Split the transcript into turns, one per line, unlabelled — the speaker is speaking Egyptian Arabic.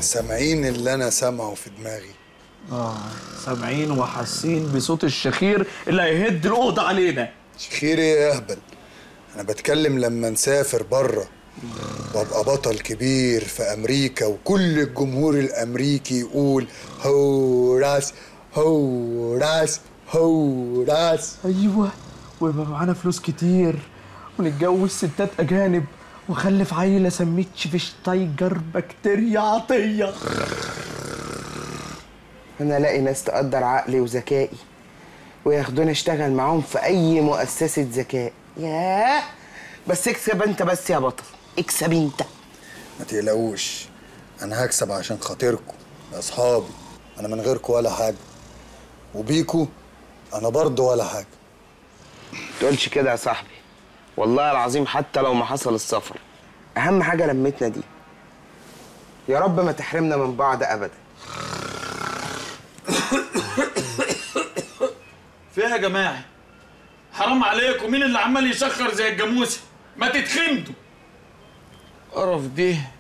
سامعين اللي انا سامعه في دماغي
اه سامعين وحاسين بصوت الشخير اللي هيهد الاوضه علينا
شخير ايه يا اهبل انا بتكلم لما نسافر بره وابقى بطل كبير في امريكا وكل الجمهور الامريكي يقول هو راس هو راس هو راس
ايوه ويبقى معانا فلوس كتير ونتجوز ستات اجانب وخلف عيله سميت شفشتايجر بكتيريا عطيه
انا الاقي ناس تقدر عقلي وذكائي وياخدوني اشتغل معاهم في اي مؤسسه ذكاء ياه بس اكسب انت بس يا بطل اكسب انت
ما تقلقوش انا هكسب عشان خاطركم يا اصحابي انا من غيركم ولا حاجه وبيكو انا برضه ولا حاجه
تقولش كده يا صاحبي والله العظيم حتى لو ما حصل السفر اهم حاجه لمتنا دي يا رب ما تحرمنا من بعض ابدا
فيها يا جماعه حرام عليكم مين اللي عمال يشخر زي الجاموسه ما تتخمدوا
قرف دي